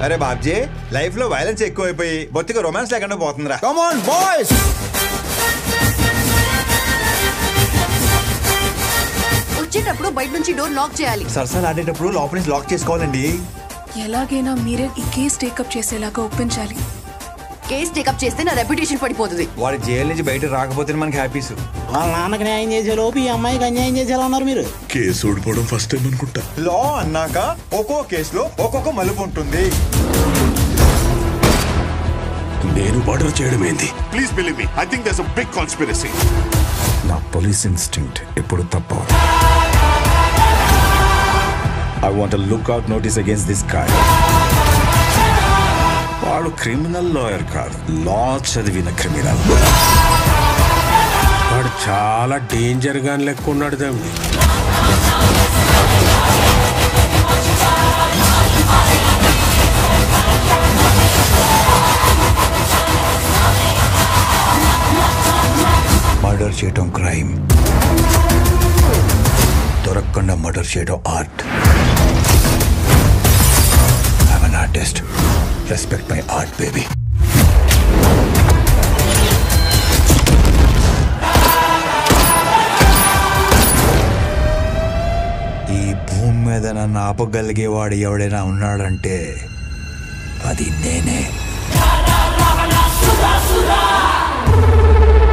అరే బాబ్జీ లైఫ్ లో వైలెన్స్ ఎక్కువైపోయి బొత్తిగా రొమాన్స్ లేకుండా పోతుందిరా కమ్ ఆన్ బాయ్స్ వచ్చేటప్పుడు బయట నుంచి డోర్ లాక్ చేయాలి సరసాలు ఆడేటప్పుడు లోపల నుంచి లాక్ చేసుకోవాలండి ఎలాగైనా మీరే ఈ కేస్ టేకప్ చేసేలాగా ఒప్పించాలి కేస్ టేకప్ చేస్తే నా రెప్యుటేషన్ పడిపోతుంది వాడు జైలు నుంచి బయట రాకపోతే మనకి హ్యాపీస్ వాళ్ళ నాన్నకి న్యాయం చేసే లోపు ఈ అమ్మాయికి అన్యాయం చేసేలా ఉన్నారు మీరు కేసు ఓడిపోవడం ఫస్ట్ టైం అనుకుంటా లా అన్నాక ఒక్కో కేసులో ఒక్కొక్క మలుపు ఉంటుంది నేను మర్డర్ చేయడం ఏంది please believe me I think there's a big conspiracy నా పోలీస్ ఇన్స్టింక్ట్ ఎప్పుడు తప్పవు I want lookout notice against this guy వాడు క్రిమినల్ లాయర్ కాదు లా చదివిన క్రిమినల్ వాడు చాలా డేంజర్ గా లెక్క ఉన్నాడు తమ్మి మర్డర్ చేయటం క్రైమ్ దొరకకుండా మర్డర్ చేయడం art I'm an artist respect my art baby ఈ భూమి మీద నన్ను ఆపగలిగేవాడు ఎవడైనా ఉన్నాడంటే అది నేనే